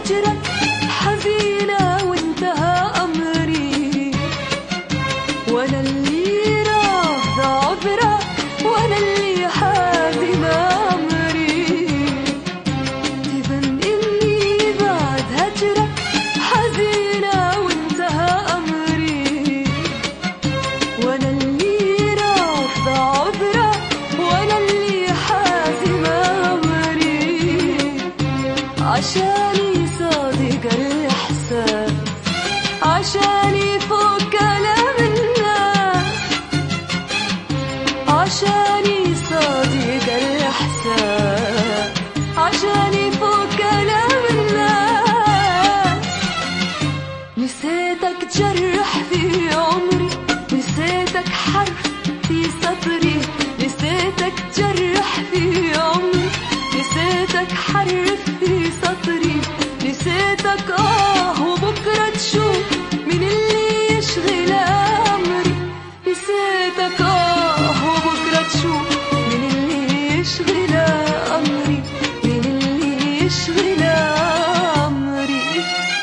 هجرك حزينة وانتهى أمري وأنا اللي رافضة عذرك وأنا اللي حازمة أمري تبن إني بعد هجرك حزينة وانتهى أمري وأنا اللي رافضة عذرك وأنا اللي حازمة أمري عشاني صادق الإحساس عشاني فوق كلام الناس عشاني صادق الإحساس عشاني فوق كلام الناس نسيتك جرح في عمري نسيتك حرف في سطري نسيتك جرح في عمري نسيتك حرف في سطري نسيتك آه وبكرة تشوف من اللي يشغل أمري نسيتك آه وبكرة تشوف من اللي يشغل أمري من اللي يشغل أمري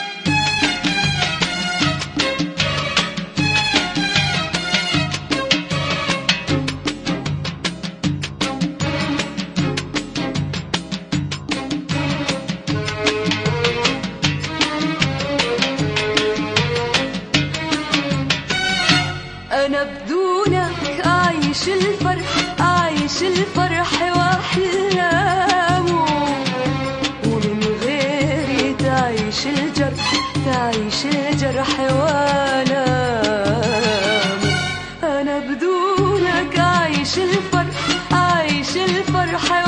أنا بدونك أعيش الفرح أعيش الفرح وأحلامه ومن غيري تعيش الجرح تعيش الجرح وألامه أنا بدونك أعيش الفرح أعيش الفرح